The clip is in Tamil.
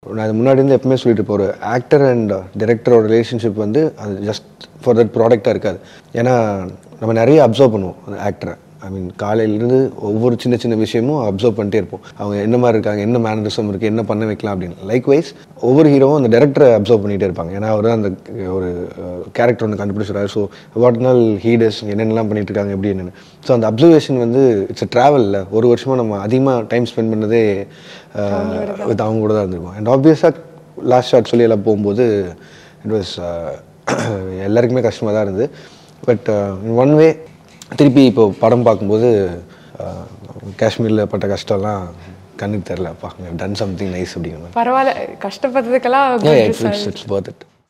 நான் இது முன்னாடி இருந்து எப்பவுமே சொல்லிட்டு இப்போ ஒரு ஆக்டர் அண்ட் டைரக்டரோட ரிலேஷன்ஷிப் வந்து அது ஜஸ்ட் ஃபார் தட் ப்ராடக்டாக இருக்காது ஏன்னா நம்ம நிறைய அப்சர்வ் பண்ணுவோம் அந்த ஆக்டரை ஐ மீன் காலையிலேருந்து ஒவ்வொரு சின்ன சின்ன விஷயமும் அப்சர்வ் பண்ணிட்டே இருப்போம் அவங்க என்ன மாதிரி இருக்காங்க என்ன மேனரிசம் இருக்குது என்ன பண்ண வைக்கலாம் அப்படின்னு லைக் வைஸ் ஒவ்வொரு ஹீரோவும் அந்த டேரக்டரை அப்சர்வ் பண்ணிகிட்டே இருப்பாங்க ஏன்னா அவர் தான் அந்த ஒரு கேரக்டர் ஒன்று கண்டுபிடிச்சிருக்காரு ஸோ வாட் நாள் ஹீடர்ஸ் என்னென்னலாம் பண்ணிட்டு இருக்காங்க எப்படி என்னென்னு ஸோ அந்த அப்சர்வேஷன் வந்து இட்ஸ் ட்ராவலில் ஒரு வருஷமாக நம்ம அதிகமாக டைம் ஸ்பெண்ட் பண்ணதே வித் அவங்க கூட தான் இருந்திருக்கும் அண்ட் ஆப்வியஸாக லாஸ்ட் ஷாட் சொல்லி எல்லாம் போகும்போது இட் வாஸ் எல்லாருக்குமே கஷ்டமாக தான் இருந்தது பட் ஒன் வே திருப்பி இப்போ படம் பார்க்கும்போது காஷ்மீரில் பட்ட கஷ்டம்லாம் கண்ணுக்கு தெரிலப்பா டன் சம்திங் நைஸ் அப்படிங்கிற மாதிரி பரவாயில்ல கஷ்டப்பட்டதுக்கெல்லாம் Yeah, good it's, result. it's, it's worth it.